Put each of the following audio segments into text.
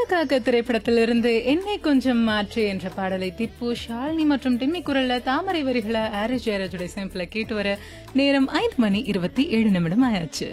காக்க காக்க திரைப்படத்திலிருந்து என்னை கொஞ்சம் மாற்று என்ற பாடலை திப்பு ஷாலினி மற்றும் டிம்மி குரல்ல தாமரை வரிகளை ஆரிஸ் ஜெயராஜுடைய சேம்பிள கேட்டு வர நேரம் ஐந்து மணி இருபத்தி ஏழு நிமிடம் ஆயாச்சு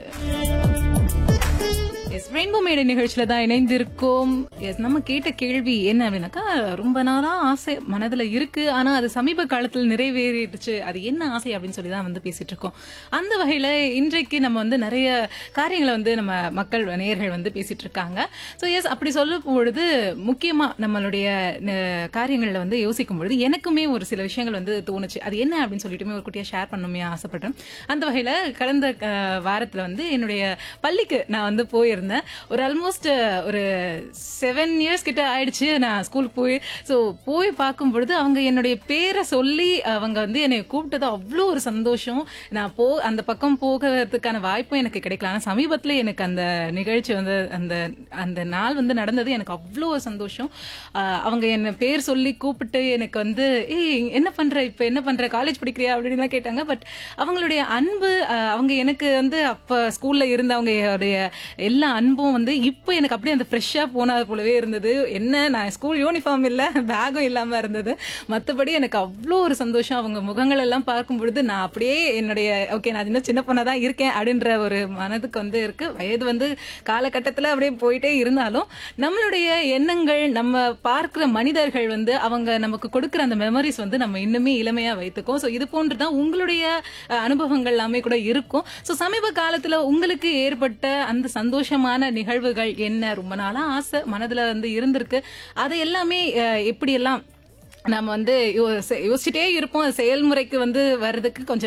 எஸ் ரெயின்போ மேடை நிகழ்ச்சியில தான் இணைந்திருக்கோம் எஸ் நம்ம கேட்ட கேள்வி என்ன அப்படின்னாக்கா ரொம்ப நாளா ஆசை மனதுல இருக்கு ஆனா அது சமீப காலத்தில் நிறைவேறிடுச்சு அது என்ன ஆசை அப்படின்னு சொல்லி தான் வந்து பேசிட்டு இருக்கோம் அந்த வகையில இன்றைக்கு நம்ம வந்து நிறைய காரியங்களை வந்து நம்ம மக்கள் நேயர்கள் வந்து பேசிட்டு இருக்காங்க ஸோ எஸ் அப்படி சொல்லும் பொழுது முக்கியமா நம்மளுடைய அஹ், காரியங்கள்ல வந்து யோசிக்கும் பொழுது எனக்குமே ஒரு சில விஷயங்கள் வந்து தோணுச்சு அது என்ன அப்படின்னு சொல்லிட்டுமே ஒரு குட்டியா ஷேர் பண்ணணுமே ஆசைப்பட்டேன் அந்த வகையில கடந்த அஹ், வாரத்துல வந்து என்னுடைய பள்ளிக்கு நான் வந்து போயிருந்தேன் ஒரு ஆல்மோஸ்ட் ஒரு செவன் இயர்ஸ் கிட்ட ஆயிடுச்சு நான் ஸ்கூலுக்கு போய் ஸோ போய் பார்க்கும் பொழுது அவங்க என்னுடைய பேரை சொல்லி அவங்க வந்து என்னை கூப்பிட்டது அவ்வளோ ஒரு சந்தோஷம் நான் போ அந்த பக்கம் போகிறதுக்கான வாய்ப்பும் எனக்கு கிடைக்கல ஆனால் சமீபத்தில் எனக்கு அந்த நிகழ்ச்சி வந்து அந்த அந்த நாள் வந்து நடந்தது எனக்கு அவ்வளோ ஒரு சந்தோஷம் ஆஹ் அவங்க என்ன பேர் சொல்லி கூப்பிட்டு எனக்கு வந்து ஏய் என்ன பண்ற இப்போ என்ன பண்ற காலேஜ் படிக்கிறியா அப்படின்லாம் கேட்டாங்க பட் அவங்களுடைய அன்பு ஆஹ் அவங்க எனக்கு வந்து அப்போ ஸ்கூல்ல இருந்தவங்களுடைய எல்லா அன்பும் வந்து இப்போ எனக்கு அப்படியே அந்த ஃப்ரெஷ்ஷாக போனது போலவே இருந்தது என்ன நான் ஸ்கூல் யூனிஃபார்ம் இல்லை பேகும் இல்லாமல் இருந்தது மற்றபடி எனக்கு அவ்வளோ ஒரு சந்தோஷம் அவங்க முகங்கள் எல்லாம் பார்க்கும் பொழுது நான் அப்படியே என்னுடைய ஓகே நான் இன்னும் சின்ன பொண்ணா தான் இருக்கேன் அப்படின்ற ஒரு மனதுக்கு வந்து இருக்கு வயது வந்து காலகட்டத்தில் அப்படியே போயிட்டே இருந்தாலும் நம்மளுடைய எண்ணங்கள் நம்ம பார்க்கிற மனிதர்கள் வந்து அவங்க நமக்கு கொடுக்குற அந்த மெமரிஸ் வந்து நம்ம இன்னுமே இளமையா வைத்துக்கோம் ஸோ இது போன்று தான் உங்களுடைய அஹ், அனுபவங்கள் எல்லாமே கூட இருக்கும் ஸோ சமீப காலத்துல உங்களுக்கு ஏற்பட்ட அந்த சந்தோஷமான நிகழ்வுகள் என்ன ரொம்ப நாளா ஆசை மனதுல வந்து இருந்திருக்கு அதை எல்லாமே அஹ், எப்படியெல்லாம் நம்ம வந்து யோ- செ- யோசிச்சுட்டே இருப்போம் அது செயல்முறைக்கு வந்து வர்றதுக்கு கொஞ்சம்